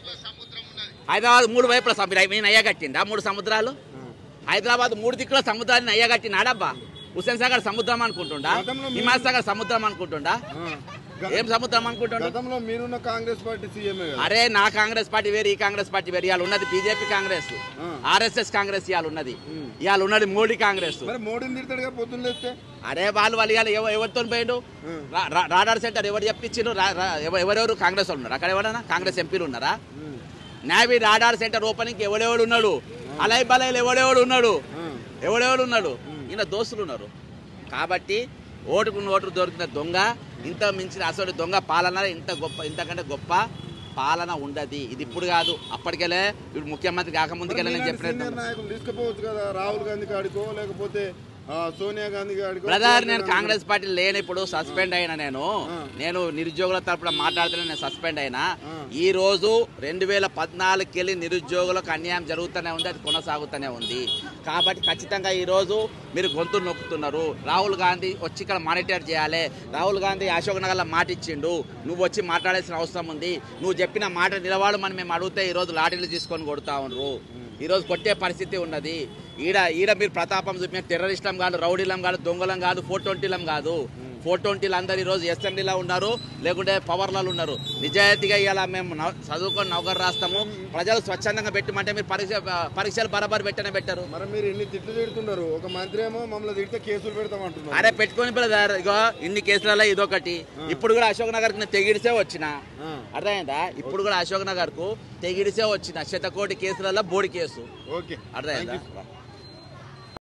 హైదరాబాద్ మూడు వైపుల సముద్రం నేను అయ్యా కట్టిందా మూడు సముద్రాలు హైదరాబాద్ మూడు దిక్కుల సముద్రాన్ని అయ్యా కట్టినాడబ్బా హుస్సేన్ సాగర్ సముద్రం అనుకుంటుండా గతంలో మీరు- హిమాయత్ సాగర్ సముద్రం అనుకుంటుండా ఆ. గ- ఏం సముద్రం అనుకుంటుండా గతంలో మీరున్న కాంగ్రెస్ పార్టీ సీఎంఏ కదా అరే నా కాంగ్రెస్ పార్టీ వేరు ఈ కాంగ్రెస్ పార్టీ వేరు ఇవాళ ఉన్నది బీజేపీ కాంగ్రెస్ ఆ. ఆర్ఎస్ఎస్ కాంగ్రెస్ ఇవాళ ఉన్నది ఇవాళ ఉన్నది మోడీ కాంగ్రెస్ మరి మోడీని తిడతాడుగా పొద్దున్న లేస్తే అరే వాళ్ళు వాళ్ళు ఇవాళ ఎవ- ఎవరితో పోయిండు రా- రా- రాడార్ సెంటర్ ఎవరు చెప్పించిండు రా- రా- ఎవ- ఎవరెవరు కాంగ్రెస్ వాళ్ళు ఉన్నారు అక్కడ ఎవరైనా కాంగ్రెస్ ఎంపీలు ఉన్నారా నావీ రాడార్ సెంటర్ ఓపెనింగ్ ఎవడెవడు ఉన్నాడు అలై బలైలు ఎవడెవడు ఉన్నాడు ఎవడెవడు ఉన్నాడు ఈయన దోస్తులు ఉన్నారు కాబట్టి ఓటుకు ఓటు దొరికిన దొంగ ఇంత మించిన అసలు దొంగ పాలన ఇంత గొప్ప ఇంతకంటే గొప్ప పాలన ఉండదు ఇది ఇప్పుడు కాదు అప్పటికెళ్ళే ఇప్పుడు ముఖ్యమంత్రి కాకముందుకెళ్ళి నేను మీలాంటి చెప్పినట్టు సీనియర్ నాయకులు తీసుకుపోవచ్చు కదా రాహుల్ గాంధీ కాడికో లేకపోతే ఆ, సోనియా గాంధీ కాడికో బ్రదర్ నేను కాంగ్రెస్ పార్టీ లేని ఇప్పుడు సస్పెండ్ అయినా నేను నేను నిరుద్యోగుల తరపున మాట్లాడుతున్నా నేను సస్పెండ్ అయినా ఈ రోజు రెండు వేల పద్నాలుగుకి వెళ్ళి నిరుద్యోగులకు అన్యాయం జరుగుతూనే ఉంది అది కొనసాగుతూనే ఉంది కాబట్టి ఖచ్చితంగా ఈ రోజు మీరు గొంతు నొక్కుతున్నారు రాహుల్ గాంధీ వచ్చి ఇక్కడ మానిటర్ చేయాలి రాహుల్ గాంధీ అశోక్ నగర్లో మాట ఇచ్చిండు నువ్వు వచ్చి మాట్లాడాల్సిన అవసరం ఉంది నువ్వు చెప్పిన మాట నిలవాడమని మేము అడిగితే ఈ రోజు లాఠీలు తీసుకొని కొడుతా ఉన్నారు ఈ రోజు కొట్టే పరిస్థితి ఉన్నది ఈడ ఈడ మీరు ప్రతాపం చూపి మేము టెర్రరిస్టులం కాదు రౌడీలం కాదు దొంగలం కాదు ఫోర్ ట్వంటీలం కాదు ఫోర్ ట్వంటీలు అందరు ఈ రోజు ఎస్ఎండీలో ఉన్నారు లేకుంటే పవర్లలో ఉన్నారు నిజాయితీగా ఇలా మేము నవ- చదువుకొని నౌకరు రాస్తాము ప్రజలు స్వచ్ఛందంగా పెట్టమంటే మీరు పరీక్ష పరీక్షలు బరాబర్ పెట్టనే పెట్టారు మరి మీరు ఎన్ని తిట్లు తిడుతున్నారు ఒక మంత్రి ఏమో మమ్మల్ని తిడితే కేసులు పెడతాం అంటున్నారు అరే పెట్టుకొని బ్రదర్ ఇగో ఇన్ని కేసులలో ఇదొకటి ఇప్పుడు కూడా అశోక్ నగర్ కి తెగిడిసే వచ్చిన ఆ. అర్థమైందా ఇప్పుడు కూడా అశోక్ నగర్ కు తెగిడిసే వచ్చిన శతకోటి కేసులలో బోడి కేసు ఓకే అర్థమైందా